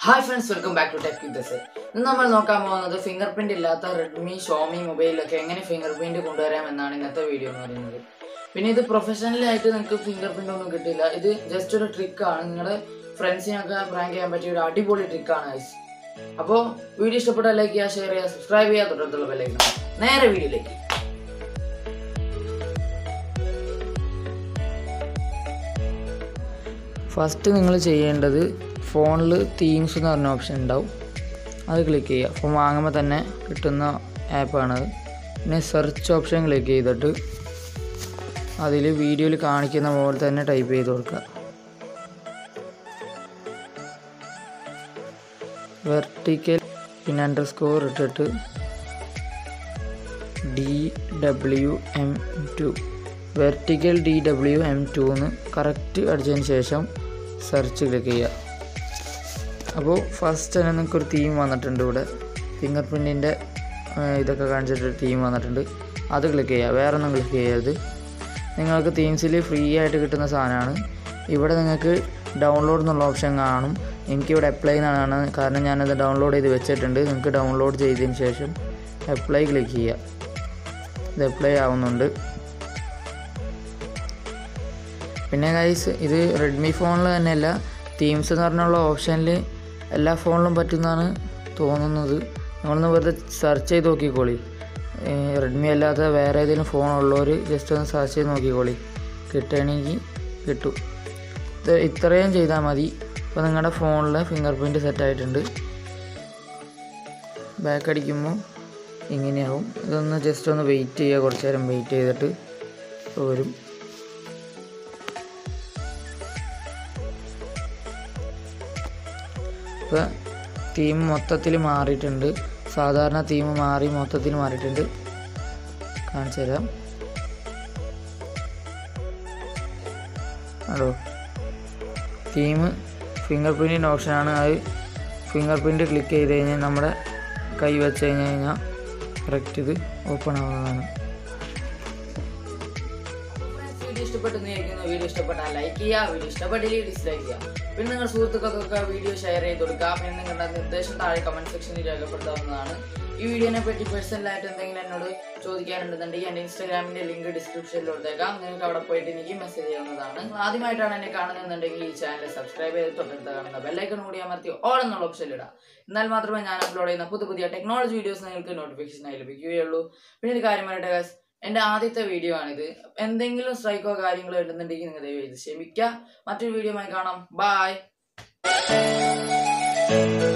hi friends welcome back to tech with ഇന്ന് നമ്മൾ നോക്കാൻ പോകുന്നത് ഫിംഗർ പ്രിന്റ് ഇല്ലാത്ത റെഡ്മി ഷോമി മൊബൈലിലൊക്കെ എങ്ങനെ ഫിംഗർ പ്രിന്റ് കൊണ്ടുവരാം എന്നാണ് ഇന്നത്തെ വീഡിയോ എന്ന് പറയുന്നത് പിന്നെ ഇത് പ്രൊഫഷണലി ആയിട്ട് നിങ്ങൾക്ക് ഫിംഗർ പ്രിന്റ് ഒന്നും കിട്ടില്ല ഇത് ജസ്റ്റ് ഒരു ട്രിക്കാണ് നിങ്ങളുടെ ഫ്രണ്ട്സിനൊക്കെ പ്രാങ്ക് ചെയ്യാൻ പറ്റിയ ഒരു അടിപൊളി ട്രിക്കാണ് ഗൈസ് അപ്പോൾ വീഡിയോ ഇഷ്ടപ്പെട്ടാൽ ലൈക്ക് ചെയ്യുക ഷെയർ ചെയ്യുക സബ്സ്ക്രൈബ് ചെയ്യുക തൊട്ടടുത്തുള്ള ബെല്ലൈക്കണം നേരെ വീഡിയോയിലേക്ക് ഫസ്റ്റ് നിങ്ങൾ ചെയ്യേണ്ടത് ഫോണിൽ തീംസ് എന്ന് പറഞ്ഞ ഓപ്ഷൻ ഉണ്ടാവും അത് ക്ലിക്ക് ചെയ്യുക ഫോൺ വാങ്ങുമ്പോൾ തന്നെ കിട്ടുന്ന ആപ്പാണത് പിന്നെ സെർച്ച് ഓപ്ഷൻ ക്ലിക്ക് ചെയ്തിട്ട് അതിൽ വീഡിയോയിൽ കാണിക്കുന്ന പോലെ തന്നെ ടൈപ്പ് ചെയ്ത് കൊടുക്കുക വെർട്ടിക്കൽ പിന്നെ അണ്ടർ സ്കോർ ഇട്ടിട്ട് D W M two vertical D W M two എന്ന് കറക്റ്റ് അടിച്ചതിന് ശേഷം സെർച്ച് ക്ലിക്ക് ചെയ്യുക അപ്പോൾ ഫസ്റ്റ് തന്നെ നിങ്ങൾക്ക് ഒരു തീം വന്നിട്ടുണ്ട് ഇവിടെ ഫിംഗർ പ്രിൻറ്റിൻ്റെ ഇതൊക്കെ കാണിച്ചിട്ട് തീം വന്നിട്ടുണ്ട് അത് ക്ലിക്ക് ചെയ്യുക വേറെ ഒന്നും ക്ലിക്ക് ചെയ്യരുത് നിങ്ങൾക്ക് തീംസിൽ ഫ്രീ ആയിട്ട് കിട്ടുന്ന സാധനമാണ് ഇവിടെ നിങ്ങൾക്ക് ഡൗൺലോഡ് എന്നുള്ള ഓപ്ഷൻ കാണും എനിക്കിവിടെ അപ്ലൈ എന്നാണ് കാരണം ഞാനത് ഡൗൺലോഡ് ചെയ്ത് വെച്ചിട്ടുണ്ട് നിങ്ങൾക്ക് ഡൗൺലോഡ് ചെയ്തതിന് ശേഷം അപ്ലൈ ക്ലിക്ക് ചെയ്യുക ഇത് അപ്ലൈ ആവുന്നുണ്ട് പിന്നെ ഗൈസ് ഇത് റെഡ്മി ഫോണിൽ തന്നെയല്ല തീംസ് എന്ന് പറഞ്ഞുള്ള ഓപ്ഷനിൽ എല്ലാ ഫോണിലും പറ്റുന്നതാണ് തോന്നുന്നത് നമ്മളൊന്ന് വെറുതെ സെർച്ച് ചെയ്ത് നോക്കിക്കോളി റെഡ്മി അല്ലാത്ത വേറെ ഏതെങ്കിലും ഫോൺ ഉള്ളവർ ജസ്റ്റ് ഒന്ന് സെർച്ച് ചെയ്ത് നോക്കിക്കോളി കിട്ടുകയാണെങ്കിൽ കിട്ടും ഇത് ഇത്രയും ചെയ്താൽ മതി അപ്പോൾ നിങ്ങളുടെ ഫോണിൽ ഫിംഗർ പ്രിൻറ്റ് സെറ്റായിട്ടുണ്ട് ബാക്ക് അടിക്കുമ്പോൾ ഇങ്ങനെയാവും ഇതൊന്ന് ജസ്റ്റ് ഒന്ന് വെയിറ്റ് ചെയ്യുക കുറച്ച് നേരം വെയിറ്റ് ചെയ്തിട്ട് വരും ഇപ്പോൾ തീം മൊത്തത്തിൽ മാറിയിട്ടുണ്ട് സാധാരണ തീം മാറി മൊത്തത്തിൽ മാറിയിട്ടുണ്ട് കാണിച്ചു തരാം അതോ തീം ഫിംഗർ പ്രിൻറ്റിൻ്റെ ഓപ്ഷനാണ് അത് ഫിംഗർ പ്രിൻറ്റ് ക്ലിക്ക് ചെയ്ത് കഴിഞ്ഞാൽ നമ്മുടെ കൈ വെച്ച് കഴിഞ്ഞ് കഴിഞ്ഞാൽ കറക്റ്റ് ഇത് ഓപ്പൺ ആവുന്നതാണ് വീഡിയോ ഇഷ്ടപ്പെട്ടെന്ന് വിചാരിക്കുന്നു വീഡിയോ ഇഷ്ടപ്പെട്ടാൽ ലൈക്ക് ചെയ്യുക വീഡിയോ ഇഷ്ടപ്പെട്ടില്ലെങ്കിൽ ഡിസ്ലൈക്ക് ചെയ്യുക പിന്നെ നിങ്ങൾ സുഹൃത്തുക്കൾക്കൊക്കെ വീഡിയോ ഷെയർ ചെയ്ത് കൊടുക്കുക പിന്നെ നിങ്ങളുടെ നിർദ്ദേശം താഴെ കമന്റ് സെക്ഷനിൽ രേഖപ്പെടുത്താവുന്നതാണ് ഈ വീഡിയോനെ പറ്റി പേഴ്സണലായിട്ട് എന്തെങ്കിലും എന്നോട് ചോദിക്കാനുണ്ടെന്നുണ്ടെങ്കിൽ എൻ്റെ ഇൻസ്റ്റാഗ്രാമിൻ്റെ ലിങ്ക് ഡിസ്ക്രിപ്ഷനിൽ കൊടുത്തേക്കാം നിങ്ങൾക്ക് അവിടെ പോയിട്ട് എനിക്ക് മെസ്സേജ് ചെയ്യാവുന്നതാണ് നിങ്ങൾ ആദ്യമായിട്ടാണ് എന്നെ കാണുന്നതെന്നുണ്ടെങ്കിൽ ഈ ചാനൽ സബ്സ്ക്രൈബ് ചെയ്ത് തൊട്ടടുത്ത് കാണുന്ന ബെല്ലൈക്കൺ കൂടി അമർത്തി ഓൾ എന്നുള്ള ഓപ്ഷനിൽ ഇടാം എന്നാൽ മാത്രമേ ഞാൻ അപ്ലോഡ് ചെയ്യുന്ന പുതിയ പുതിയ ടെക്നോളജി വീഡിയോസ് നിങ്ങൾക്ക് നോട്ടിഫിക്കേഷനായി ലഭിക്കുകയുള്ളൂ പിന്നെ ഒരു കാര്യം പറയട്ടെ guys, എൻ്റെ ആദ്യത്തെ വീഡിയോ ആണിത് എന്തെങ്കിലും സ്ട്രൈക്കോ കാര്യങ്ങളോ ഉണ്ടെന്നുണ്ടെങ്കിൽ നിങ്ങൾ ദയവ് ചെയ്ത് ക്ഷമിക്കുക മറ്റൊരു വീഡിയോ കാണാം ബൈ